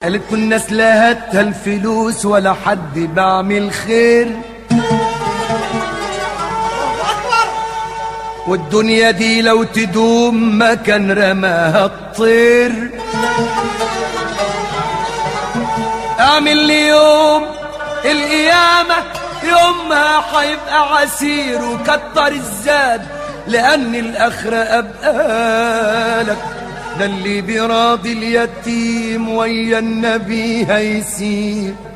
قالت الناس لا هاتها الفلوس ولا حد بعمل خير والدنيا دي لو تدوم ما كان رماها الطير اعمل لي يوم القيامة يوم ما حيبقى عسير وكتر الزاد لأن الآخرة أبقى لك ده اللي بيراضي اليتيم ويا النبي هيسير